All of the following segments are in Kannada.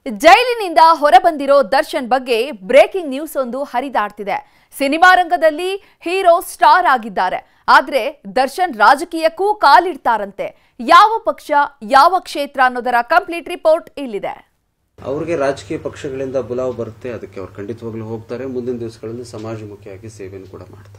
ಜೈಲಿನಿಂದ ಹೊರಬಂದಿರೋ ದರ್ಶನ್ ಬಗ್ಗೆ ಬ್ರೇಕಿಂಗ್ ನ್ಯೂಸ್ ಒಂದು ಹರಿದಾಡ್ತಿದೆ ಸಿನಿಮಾ ರಂಗದಲ್ಲಿ ಹೀರೋ ಸ್ಟಾರ್ ಆಗಿದ್ದಾರೆ ಆದ್ರೆ ದರ್ಶನ್ ರಾಜಕೀಯಕ್ಕೂ ಕಾಲಿಡ್ತಾರಂತೆ ಯಾವ ಪಕ್ಷ ಯಾವ ಕ್ಷೇತ್ರ ಅನ್ನೋದರ ಕಂಪ್ಲೀಟ್ ರಿಪೋರ್ಟ್ ಇಲ್ಲಿದೆ ಅವ್ರಿಗೆ ರಾಜಕೀಯ ಪಕ್ಷಗಳಿಂದ ಬುಲಾವ್ ಬರುತ್ತೆ ಅದಕ್ಕೆ ಅವ್ರು ಖಂಡಿತವಾಗ್ಲೂ ಹೋಗ್ತಾರೆ ಮುಂದಿನ ದಿವಸಗಳಲ್ಲಿ ಸಮಾಜಮುಖಿಯಾಗಿ ಸೇವೆಯನ್ನು ಕೂಡ ಮಾಡ್ತಾರೆ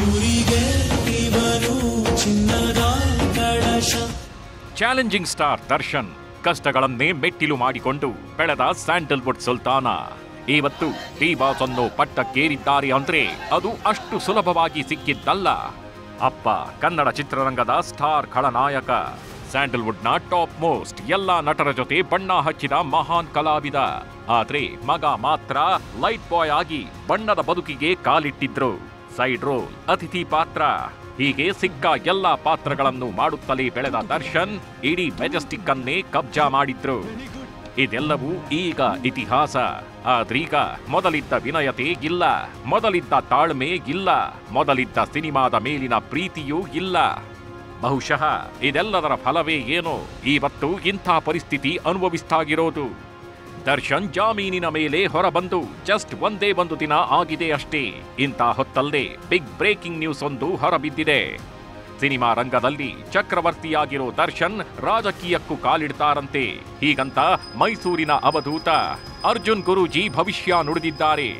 ಚಾಲೆಂಜಿಂಗ್ ಸ್ಟಾರ್ ದರ್ಶನ್ ಕಷ್ಟಗಳನ್ನೇ ಮೆಟ್ಟಿಲು ಮಾಡಿಕೊಂಡು ಬೆಳೆದ ಸ್ಯಾಂಡಲ್ವುಡ್ ಸುಲ್ತಾನ ಇವತ್ತು ಡಿ ಬಾಸ್ ಅನ್ನೋ ಪಟ್ಟಕ್ಕೇರಿದ್ದಾರೆ ಅಂದ್ರೆ ಅದು ಅಷ್ಟು ಸುಲಭವಾಗಿ ಸಿಕ್ಕಿದ್ದಲ್ಲ ಅಪ್ಪ ಕನ್ನಡ ಚಿತ್ರರಂಗದ ಸ್ಟಾರ್ ಖಳನಾಯಕ ಸ್ಯಾಂಡಲ್ವುಡ್ನ ಟಾಪ್ ಮೋಸ್ಟ್ ಎಲ್ಲಾ ನಟರ ಜೊತೆ ಬಣ್ಣ ಹಚ್ಚಿದ ಮಹಾನ್ ಕಲಾವಿದ ಆದ್ರೆ ಮಗ ಮಾತ್ರ ಲೈಟ್ ಬಾಯ್ ಆಗಿ ಬಣ್ಣದ ಬದುಕಿಗೆ ಕಾಲಿಟ್ಟಿದ್ರು ಸೈಡ್ ರೋಲ್ ಅತಿಥಿ ಪಾತ್ರ ಹೀಗೆ ಸಿಕ್ಕ ಎಲ್ಲಾ ಪಾತ್ರಗಳನ್ನು ಮಾಡುತ್ತಲೇ ಬೆಳೆದ ದರ್ಶನ್ ಇಡೀ ಮೆಜೆಸ್ಟಿಕ್ ಅನ್ನೇ ಕಬ್ಜಾ ಮಾಡಿದ್ರು ಇದೆಲ್ಲವೂ ಈಗ ಇತಿಹಾಸ ಆದ್ರೀಗ ಮೊದಲಿದ್ದ ವಿನಯತೆ ಇಲ್ಲ ಮೊದಲಿದ್ದ ತಾಳ್ಮೆ ಇಲ್ಲ ಮೊದಲಿದ್ದ ಸಿನಿಮಾದ ಮೇಲಿನ ಪ್ರೀತಿಯೂ ಇಲ್ಲ ಬಹುಶಃ ಇದೆಲ್ಲದರ ಫಲವೇ ಏನೋ ಇವತ್ತು ಇಂಥ ಪರಿಸ್ಥಿತಿ ಅನುಭವಿಸ್ತಾಗಿರೋದು ದರ್ಶನ್ ಜಾಮೀನಿನ ಮೇಲೆ ಹೊರಬಂದು ಜಸ್ಟ್ ಒಂದೇ ಒಂದು ದಿನ ಆಗಿದೆ ಅಷ್ಟೇ ಇಂಥ ಹೊತ್ತಲ್ಲೇ ಬಿಗ್ ಬ್ರೇಕಿಂಗ್ ನ್ಯೂಸ್ ಒಂದು ಹೊರಬಿದ್ದಿದೆ ಸಿನಿಮಾ ರಂಗದಲ್ಲಿ ಚಕ್ರವರ್ತಿಯಾಗಿರೋ ದರ್ಶನ್ ರಾಜಕೀಯಕ್ಕೂ ಕಾಲಿಡ್ತಾರಂತೆ ಹೀಗಂತ ಮೈಸೂರಿನ ಅವಧೂತ ಅರ್ಜುನ್ ಗುರೂಜಿ ಭವಿಷ್ಯ ನುಡಿದಿದ್ದಾರೆ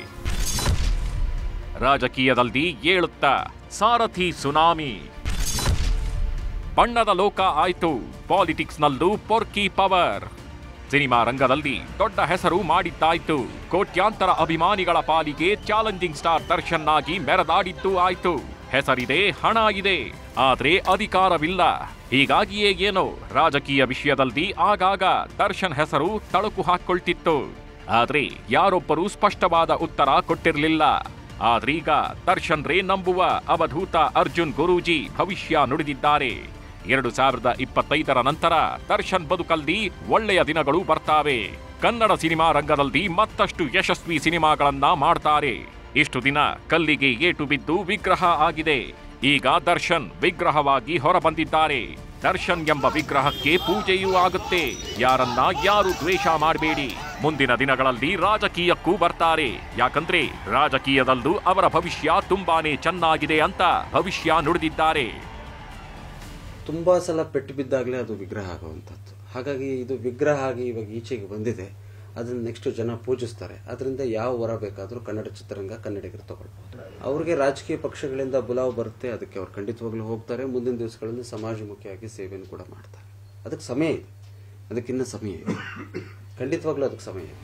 ರಾಜಕೀಯದಲ್ಲಿ ಏಳುತ್ತಾ ಸಾರಥಿ ಸುನಾಮಿ ಬಣ್ಣದ ಲೋಕ ಆಯ್ತು ಪಾಲಿಟಿಕ್ಸ್ನಲ್ಲೂ ಪೊರ್ಕಿ ಪವರ್ ಸಿನಿಮಾ ರಂಗದಲ್ಲಿ ದೊಡ್ಡ ಹೆಸರು ಮಾಡಿದ್ದಾಯ್ತು ಕೋಟ್ಯಾಂತರ ಅಭಿಮಾನಿಗಳ ಪಾಲಿಗೆ ಚಾಲೆಂಜಿಂಗ್ ಸ್ಟಾರ್ ದರ್ಶನ್ ಆಗಿ ಮೆರೆದಾಡಿದ್ದು ಆಯ್ತು ಹೆಸರಿದೆ ಹಣ ಇದೆ ಆದ್ರೆ ಅಧಿಕಾರವಿಲ್ಲ ಹೀಗಾಗಿಯೇ ಏನೋ ರಾಜಕೀಯ ವಿಷಯದಲ್ಲಿ ಆಗಾಗ ದರ್ಶನ್ ಹೆಸರು ತಳುಕು ಹಾಕೊಳ್ತಿತ್ತು ಆದ್ರೆ ಯಾರೊಬ್ಬರೂ ಸ್ಪಷ್ಟವಾದ ಉತ್ತರ ಕೊಟ್ಟಿರಲಿಲ್ಲ ಆದ್ರೀಗ ದರ್ಶನ್ ರೇ ನಂಬುವ ಅವಧೂತ ಅರ್ಜುನ್ ಗುರೂಜಿ ಭವಿಷ್ಯ ನುಡಿದಿದ್ದಾರೆ ಎರಡು ಸಾವಿರದ ಇಪ್ಪತ್ತೈದರ ನಂತರ ದರ್ಶನ್ ಬದುಕಲ್ಲಿ ಒಳ್ಳೆಯ ದಿನಗಳು ಬರ್ತಾವೆ ಕನ್ನಡ ಸಿನಿಮಾ ರಂಗದಲ್ಲಿ ಮತ್ತಷ್ಟು ಯಶಸ್ವಿ ಸಿನಿಮಾಗಳನ್ನ ಮಾಡ್ತಾರೆ ಇಷ್ಟು ದಿನ ಕಲ್ಲಿಗೆ ಏಟು ಬಿದ್ದು ವಿಗ್ರಹ ಆಗಿದೆ ಈಗ ದರ್ಶನ್ ವಿಗ್ರಹವಾಗಿ ಹೊರಬಂದಿದ್ದಾರೆ ದರ್ಶನ್ ಎಂಬ ವಿಗ್ರಹಕ್ಕೆ ಪೂಜೆಯೂ ಆಗುತ್ತೆ ಯಾರನ್ನ ಯಾರು ದ್ವೇಷ ಮಾಡಬೇಡಿ ಮುಂದಿನ ದಿನಗಳಲ್ಲಿ ರಾಜಕೀಯಕ್ಕೂ ಬರ್ತಾರೆ ಯಾಕಂದ್ರೆ ರಾಜಕೀಯದಲ್ಲೂ ಅವರ ಭವಿಷ್ಯ ತುಂಬಾನೇ ಚೆನ್ನಾಗಿದೆ ಅಂತ ಭವಿಷ್ಯ ನುಡಿದಿದ್ದಾರೆ ತುಂಬಾ ಸಲ ಪೆಟ್ಟು ಬಿದ್ದಾಗಲೇ ಅದು ವಿಗ್ರಹ ಆಗುವಂಥದ್ದು ಹಾಗಾಗಿ ಇದು ವಿಗ್ರಹ ಆಗಿ ಇವಾಗ ಈಚೆಗೆ ಬಂದಿದೆ ಅದನ್ನ ನೆಕ್ಸ್ಟ್ ಜನ ಪೂಜಿಸ್ತಾರೆ ಅದರಿಂದ ಯಾವ ವರ ಬೇಕಾದರೂ ಕನ್ನಡ ಚಿತ್ರರಂಗ ಕನ್ನಡಿಗರು ತಗೊಳ್ಬಹುದು ಅವ್ರಿಗೆ ರಾಜಕೀಯ ಪಕ್ಷಗಳಿಂದ ಬುಲಾವ್ ಬರುತ್ತೆ ಅದಕ್ಕೆ ಅವ್ರು ಖಂಡಿತವಾಗ್ಲೂ ಹೋಗ್ತಾರೆ ಮುಂದಿನ ದಿವಸಗಳಲ್ಲಿ ಸಮಾಜಮುಖಿಯಾಗಿ ಸೇವೆಯನ್ನು ಕೂಡ ಮಾಡ್ತಾರೆ ಅದಕ್ಕೆ ಸಮಯ ಇದೆ ಅದಕ್ಕಿನ್ನ ಸಮಯ ಇದೆ ಖಂಡಿತವಾಗ್ಲೂ ಅದಕ್ಕೆ ಸಮಯ ಇದೆ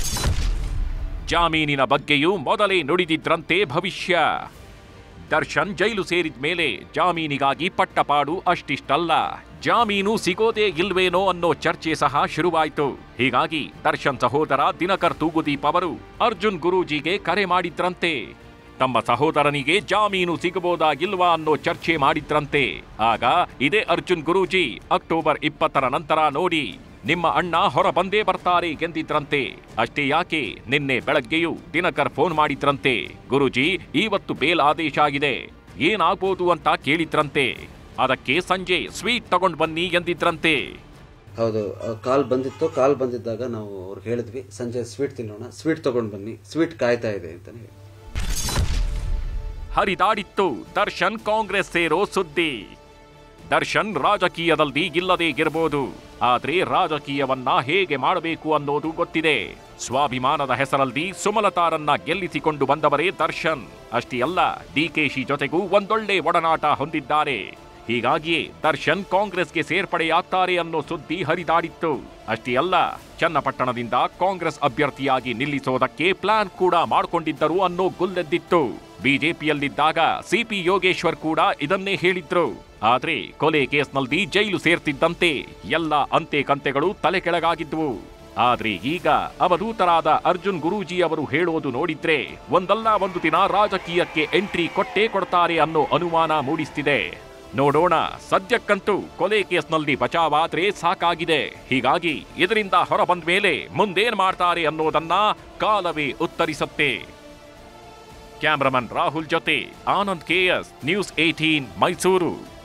ಜಾಮೀನಿನ ಬಗ್ಗೆಯೂ ಮೊದಲೇ ನುಡಿದಿದ್ರಂತೆ ಭವಿಷ್ಯ ದರ್ಶನ್ ಜೈಲು ಸೇರಿದ ಮೇಲೆ ಜಾಮೀನಿಗಾಗಿ ಪಟ್ಟಪಾಡು ಅಷ್ಟಿಷ್ಟಲ್ಲ ಜಾಮೀನು ಸಿಗೋದೇ ಇಲ್ವೇನೋ ಅನ್ನೋ ಚರ್ಚೆ ಸಹ ಶುರುವಾಯಿತು ಹೀಗಾಗಿ ದರ್ಶನ್ ಸಹೋದರ ದಿನಕರ್ ತೂಗುದೀಪ್ ಅವರು ಅರ್ಜುನ್ ಗುರೂಜಿಗೆ ಕರೆ ಮಾಡಿದ್ರಂತೆ ತಮ್ಮ ಸಹೋದರನಿಗೆ ಜಾಮೀನು ಸಿಗಬಹುದಾ ಇಲ್ವಾ ಅನ್ನೋ ಚರ್ಚೆ ಮಾಡಿದ್ರಂತೆ ಆಗ ಇದೇ ಅರ್ಜುನ್ ಗುರೂಜಿ ಅಕ್ಟೋಬರ್ ಇಪ್ಪತ್ತರ ನಂತರ ನೋಡಿ ನಿಮ್ಮ ಅಣ್ಣ ಹೊರ ಬಂದೇ ಬರ್ತಾರೆ ಎಂದಿದ್ರಂತೆ ಅಷ್ಟೇ ಯಾಕೆ ನಿನ್ನೆ ಬೆಳಗ್ಗೆಯೂ ದಿನಕರ್ ಫೋನ್ ಮಾಡಿದ್ರಂತೆ ಗುರುಜಿ ಇವತ್ತು ಬೇಲ್ ಆದೇಶ ಆಗಿದೆ ಏನಾಗ್ಬೋದು ಅಂತ ಕೇಳಿದ್ರಂತೆ ಅದಕ್ಕೆ ಸಂಜೆ ಸ್ವೀಟ್ ತಗೊಂಡ್ ಬನ್ನಿ ಎಂದಿದ್ರಂತೆ ಹೌದು ಕಾಲ್ ಬಂದಿತ್ತು ಕಾಲ್ ಬಂದಿದ್ದಾಗ ನಾವು ಅವ್ರಿಗೆ ಹೇಳಿದ್ವಿ ಸಂಜೆ ಸ್ವೀಟ್ ತಿನ್ನೋಣ ಸ್ವೀಟ್ ತಗೊಂಡು ಬನ್ನಿ ಸ್ವೀಟ್ ಕಾಯ್ತಾ ಇದೆ ಅಂತಾನೆ ಹೇಳಿ ಹರಿದಾಡಿತ್ತು ದರ್ಶನ್ ಕಾಂಗ್ರೆಸ್ ಸೇರೋ ಸುದ್ದಿ ದರ್ಶನ್ ರಾಜಕೀಯದಲ್ಲಿ ಇಲ್ಲದೇ ಇರಬಹುದು ಆದ್ರೆ ರಾಜಕೀಯವನ್ನ ಹೇಗೆ ಮಾಡಬೇಕು ಅನ್ನೋದು ಗೊತ್ತಿದೆ ಸ್ವಾಭಿಮಾನದ ಹೆಸರಲ್ಲಿ ಸುಮಲತಾರನ್ನ ಗೆಲ್ಲಿಸಿಕೊಂಡು ಬಂದವರೇ ದರ್ಶನ್ ಅಷ್ಟೇ ಅಲ್ಲ ಡಿಕೆಶಿ ಜೊತೆಗೂ ಒಂದೊಳ್ಳೆ ಒಡನಾಟ ಹೊಂದಿದ್ದಾರೆ ಹೀಗಾಗಿಯೇ ದರ್ಶನ್ ಕಾಂಗ್ರೆಸ್ಗೆ ಸೇರ್ಪಡೆಯಾಗ್ತಾರೆ ಅನ್ನೋ ಸುದ್ದಿ ಹರಿದಾಡಿತ್ತು ಅಷ್ಟೇ ಅಲ್ಲ ಚನ್ನಪಟ್ಟಣದಿಂದ ಕಾಂಗ್ರೆಸ್ ಅಭ್ಯರ್ಥಿಯಾಗಿ ನಿಲ್ಲಿಸೋದಕ್ಕೆ ಪ್ಲಾನ್ ಕೂಡ ಮಾಡಿಕೊಂಡಿದ್ದರು ಅನ್ನೋ ಗುಲ್ಲೆದ್ದಿತ್ತು ಬಿಜೆಪಿಯಲ್ಲಿದ್ದಾಗ ಸಿಪಿ ಯೋಗೇಶ್ವರ್ ಕೂಡ ಇದನ್ನೇ ಹೇಳಿದ್ರು ಆದ್ರೆ ಕೊಲೆ ಕೇಸ್ನಲ್ಲಿ ಜೈಲು ಸೇರ್ತಿದ್ದಂತೆ ಎಲ್ಲ ಅಂತೆ ಕಂತೆಗಳು ತಲೆ ಕೆಳಗಾಗಿದ್ವು ಆದ್ರೆ ಈಗ ಅವಧೂತರಾದ ಅರ್ಜುನ್ ಗುರೂಜಿ ಅವರು ಹೇಳೋದು ನೋಡಿದ್ರೆ ಒಂದಲ್ಲ ಒಂದು ದಿನ ರಾಜಕೀಯಕ್ಕೆ ಎಂಟ್ರಿ ಕೊಟ್ಟೇ ಕೊಡ್ತಾರೆ ಅನ್ನೋ ಅನುಮಾನ ಮೂಡಿಸ್ತಿದೆ ನೋಡೋಣ ಸದ್ಯಕ್ಕಂತೂ ಕೊಲೆ ಕೇಸ್ನಲ್ಲಿ ಬಚಾವಾದ್ರೆ ಸಾಕಾಗಿದೆ ಹೀಗಾಗಿ ಇದರಿಂದ ಹೊರ ಬಂದ ಮೇಲೆ ಮುಂದೇನ್ ಮಾಡ್ತಾರೆ ಅನ್ನೋದನ್ನ ಕಾಲವೇ ಉತ್ತರಿಸುತ್ತೆ ಕ್ಯಾಮ್ರಾಮನ್ ರಾಹುಲ್ ಜೊತೆ Anand KS news eighteen Mysuru